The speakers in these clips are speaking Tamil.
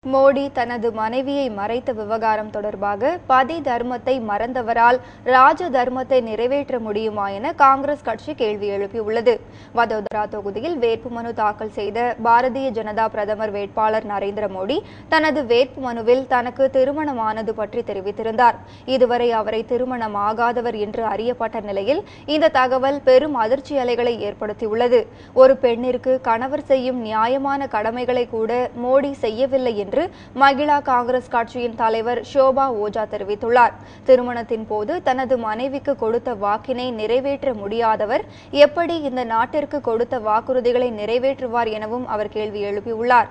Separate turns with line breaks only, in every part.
மோடி தனது மனைவியை மறைத்த விவகாரம் தொடர்பாக பதி தர்மத்தை மறந்தவரால் ராஜ தர்மத்தை நிறைவேற்ற முடியுமா என காங்கிரஸ் கட்சி கேள்வி எழுப்பியுள்ளது வதோதரா தொகுதியில் வேட்புமனு தாக்கல் செய்த பாரதிய ஜனதா பிரதமர் வேட்பாளர் நரேந்திர மோடி தனது வேட்புமனுவில் தனக்கு திருமணமானது பற்றி தெரிவித்திருந்தார் இதுவரை அவரை திருமணம் ஆகாதவர் என்று அறியப்பட்ட நிலையில் இந்த தகவல் பெரும் அதிர்ச்சி அலைகளை ஏற்படுத்தியுள்ளது ஒரு பெண்ணிற்கு கணவர் செய்யும் நியாயமான கடமைகளை கூட மோடி செய்யவில்லை என்று மகிழா காங்கிரஸ் கட்சியின் தலைவர் ஷோபா ஓஜா தெரிவித்துள்ளார் திருமணத்தின் போது தனது மனைவிக்கு கொடுத்த வாக்கினை நிறைவேற்ற முடியாதவர் எப்படி இந்த நாட்டிற்கு கொடுத்த வாக்குறுதிகளை நிறைவேற்றுவார் எனவும் அவர் கேள்வி எழுப்பியுள்ளார்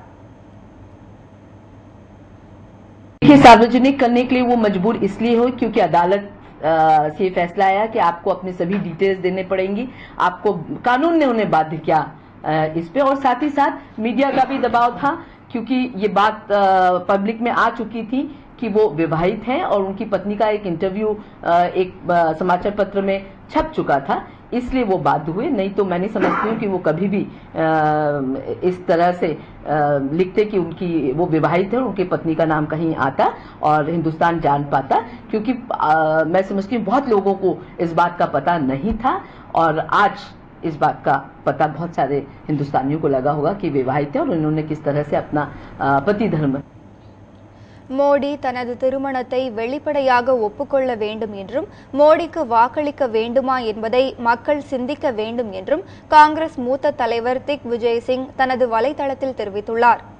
देखिए सार्वजनिक करने के लिए वो मजबूर इसलिए हो क्योंकि अदालत अ, से ये फैसला आया कि आपको अपने सभी डिटेल्स देने पड़ेंगी आपको कानून ने उन्हें बाध्य किया अ, इस पे और साथ ही साथ मीडिया का भी दबाव था क्योंकि ये बात अ, पब्लिक में आ चुकी थी कि वो विवाहित हैं और उनकी पत्नी का एक इंटरव्यू अ, एक अ, समाचार पत्र में छप चुका था इसलिए वो बाध्य हुए नहीं तो मैं नहीं समझती हूँ कि वो कभी भी अ, इस तरह से अ, लिखते कि उनकी वो विवाहित है और उनकी पत्नी का नाम कहीं आता और हिंदुस्तान जान पाता क्योंकि अ, मैं समझती हूँ बहुत लोगों को इस बात का पता नहीं था और आज इस बात का पता बहुत सारे हिंदुस्तानियों को लगा होगा कि विवाहित है और उन्होंने किस तरह से अपना अ, पति धर्म
மோடி தனது திருமணத்தை வெளிப்படையாக ஒப்புக்கொள்ள வேண்டும் என்றும் மோடிக்கு வாக்களிக்க வேண்டுமா என்பதை மக்கள் சிந்திக்க வேண்டும் என்றும் காங்கிரஸ் மூத்த தலைவர் திக் விஜய் சிங் தனது வலைதளத்தில் தெரிவித்துள்ளார்